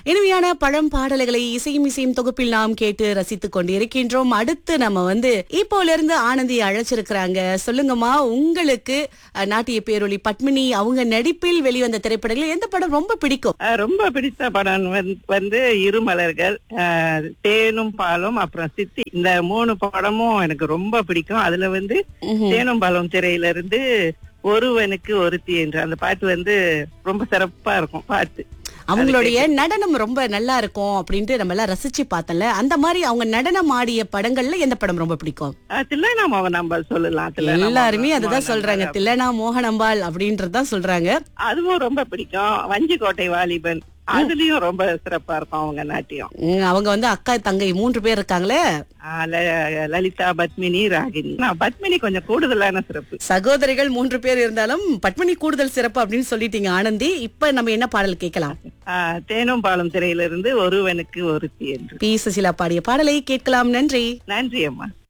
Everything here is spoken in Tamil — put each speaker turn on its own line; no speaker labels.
இனிமையான பழம் பாடல்களை இசையும் இசையும் தொகுப்பில் நாம் கேட்டு ரசித்துக் கொண்டிருக்கின்றோம் அடுத்து நம்ம வந்து இப்போல இருந்து ஆனந்தி அழைச்சிருக்கிறாங்க சொல்லுங்கம்மா உங்களுக்கு அஹ், நாட்டிய பேரொளி பத்மினி அவங்க நடிப்பில் வெளிவந்த திரைப்படங்கள் எந்த படம் ரொம்ப பிடிக்கும்
ஆஹ் ரொம்ப பிடித்த படம் வந்து- வந்து இருமலர்கள் ஆஹ் தேனும் பாலும் அப்புறம் சித்தி இந்த மூணு படமும் எனக்கு ரொம்ப பிடிக்கும் அதுல வந்து
ம்ஹும்.
தேனும் பாலும் திரையில இருந்து ஒருவனுக்கு ஒருத்தி என்று அந்த பாட்டு வந்து ரொம்ப சிறப்பா இருக்கும் பாட்டு
அவங்களுடைய நடனம் ரொம்ப நல்லா இருக்கும் அப்படின்ட்டு நம்ம எல்லாம் ரசிச்சு பார்த்தோம்ல அந்த மாதிரி அவங்க நடனம் ஆடிய படங்கள்ல எந்த படம் ரொம்ப பிடிக்கும்
ஆஹ் தில்லைநாம நம்ம சொல்லலாம் தில்லைநாம
எல்லாருமே அதுதான்
மோகன்
சொல்றாங்க
அம்பாள்.
தில்லனா மோகனம்பாள் அப்படின்றதுதான் சொல்றாங்க
அதுவும் ரொம்ப பிடிக்கும் வஞ்சிக்கோட்டை வாலிபன் அதுலயும் ரொம்ப சிறப்பா இருக்கும் அவங்க நாட்டியம்
உம், அவங்க வந்து அக்கா தங்கை மூன்று பேர் இருக்காங்களே
ஆஹ் ல- லலிதா பத்மினி ராகினி நான் பத்மினி கொஞ்சம் கூடுதலான சிறப்பு
சகோதரிகள் மூன்று பேர் இருந்தாலும் பத்மினி கூடுதல் சிறப்பு அப்படின்னு சொல்லிட்டீங்க ஆனந்தி இப்ப நம்ம என்ன பாடல் கேட்கலாம்
ஆஹ் தேனும் பாலும் திரையிலிருந்து ஒருவனுக்கு ஒருத்தி என்று
பி சுசிலா பாடிய பாடலை கேட்கலாம் நன்றி
நன்றி அம்மா